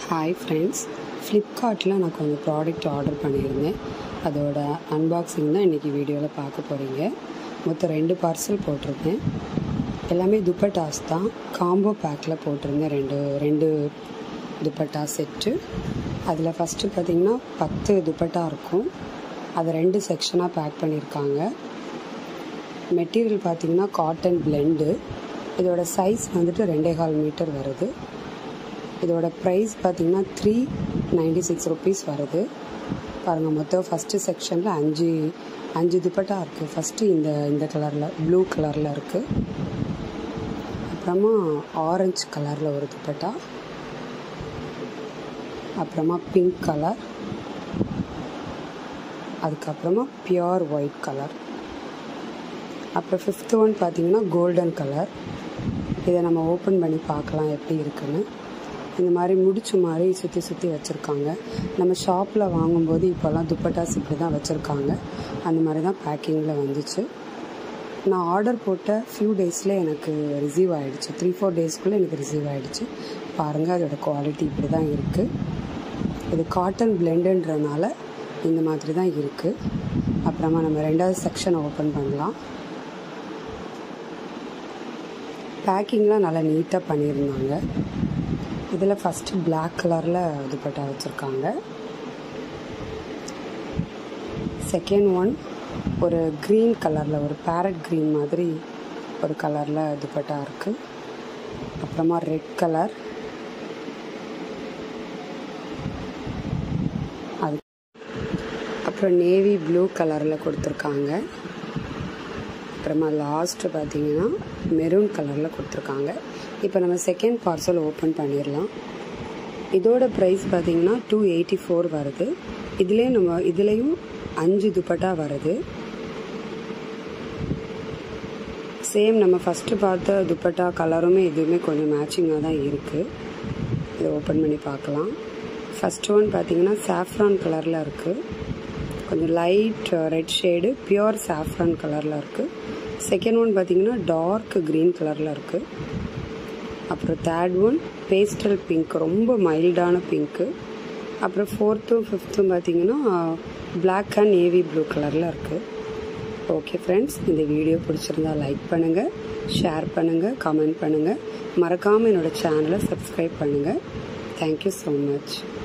hi friends ஃப்ளிப்கார்ட்டில் நான் கொஞ்சம் ப்ராடக்ட் ஆர்டர் பண்ணியிருந்தேன் அதோட அன்பாக்சிங் தான் இன்றைக்கி வீடியோவில் பார்க்க போகிறீங்க மொத்தம் ரெண்டு பார்சல் போட்டிருந்தேன் எல்லாமே துப்பட்டாஸ் தான் காம்போ பேக்கில் போட்டிருந்தேன் ரெண்டு ரெண்டு துப்பட்டா செட்டு அதில் ஃபஸ்ட்டு பார்த்திங்கன்னா பத்து துப்பட்டா இருக்கும் அதை ரெண்டு செக்ஷனாக பேக் பண்ணியிருக்காங்க மெட்டீரியல் பார்த்திங்கன்னா காட்டன் பிளெண்டு இதோட சைஸ் வந்துட்டு ரெண்டே கால் மீட்டர் வருது இதோட ப்ரைஸ் பார்த்திங்கன்னா த்ரீ நைன்டி சிக்ஸ் ருபீஸ் வருது பாருங்கள் மொத்தம் ஃபஸ்ட்டு செக்ஷனில் அஞ்சு அஞ்சு துப்பட்டா இருக்குது ஃபஸ்ட்டு இந்த இந்த கலரில் ப்ளூ கலரில் இருக்குது அப்புறமா ஆரஞ்சு கலரில் ஒரு துப்பட்டா அப்புறமா பிங்க் கலர் அதுக்கப்புறமா பியோர் ஒயிட் கலர் அப்புறம் ஃபிஃப்த்து ஒன் பார்த்தீங்கன்னா கோல்டன் கலர் இதை நம்ம ஓப்பன் பண்ணி பார்க்கலாம் எப்படி இருக்குன்னு இந்த மாதிரி முடிச்சு மாதிரி சுற்றி சுற்றி வச்சுருக்காங்க நம்ம ஷாப்பில் வாங்கும்போது இப்போல்லாம் துப்பட்டாஸ் இப்படி தான் வச்சுருக்காங்க அந்த மாதிரி தான் பேக்கிங்கில் வந்துச்சு நான் ஆர்டர் போட்ட ஃபியூ டேஸில் எனக்கு ரிசீவ் ஆகிடுச்சு த்ரீ ஃபோர் டேஸ்க்குள்ளே எனக்கு ரிசீவ் ஆகிடுச்சு பாருங்கள் அதோட குவாலிட்டி இப்படி தான் இருக்குது இது காட்டன் பிளெண்டுன்றனால இந்த மாதிரி தான் இருக்குது அப்புறமா நம்ம ரெண்டாவது செக்ஷனை ஓப்பன் பண்ணலாம் பேக்கிங்லாம் நல்லா நீட்டாக பண்ணியிருந்தாங்க இதில் ஃபஸ்ட்டு பிளாக் கலரில் துப்பட்டா வச்சுருக்காங்க செகண்ட் ஒன் ஒரு க்ரீன் கலரில் ஒரு பேரட் க்ரீன் மாதிரி ஒரு கலரில் துப்பட்டா இருக்குது அப்புறமா ரெட் கலர் அது அப்புறம் நேவி ப்ளூ கலரில் கொடுத்துருக்காங்க அப்புறமா லாஸ்ட்டு பார்த்தீங்கன்னா மெரூன் கலரில் கொடுத்துருக்காங்க இப்போ நம்ம செகண்ட் பார்சல் ஓப்பன் பண்ணிடலாம் இதோட ப்ரைஸ் பார்த்தீங்கன்னா டூ எயிட்டி ஃபோர் வருது இதுலேயும் நம்ம இதுலேயும் அஞ்சு துப்பட்டா வருது சேம் நம்ம ஃபஸ்ட்டு பார்த்த துப்பட்டா கலருமே இதுவுமே கொஞ்சம் மேட்சிங்காக தான் இருக்குது இதை ஓப்பன் பண்ணி பார்க்கலாம் ஃபஸ்ட் ஒன் பார்த்தீங்கன்னா சாஃப்ரான் கலரில் இருக்குது கொஞ்சம் light red shade pure saffron கலரில் இருக்குது செகண்ட் ஒன் பார்த்தீங்கன்னா டார்க் க்ரீன் கலரில் இருக்குது அப்புறம் தேர்ட் ஒன் பேஸ்டல் பிங்க் ரொம்ப மைல்டான பிங்க்கு அப்புறம் ஃபோர்த்தும் ஃபிஃப்த்தும் பார்த்தீங்கன்னா பிளாக் அண்ட் நேவி ப்ளூ கலரில் இருக்குது ஓகே ஃப்ரெண்ட்ஸ் இந்த வீடியோ பிடிச்சிருந்தா லைக் பண்ணுங்கள் ஷேர் பண்ணுங்கள் கமெண்ட் பண்ணுங்கள் மறக்காமல் என்னோடய சேனலை சப்ஸ்கிரைப் பண்ணுங்கள் தேங்க்யூ ஸோ மச்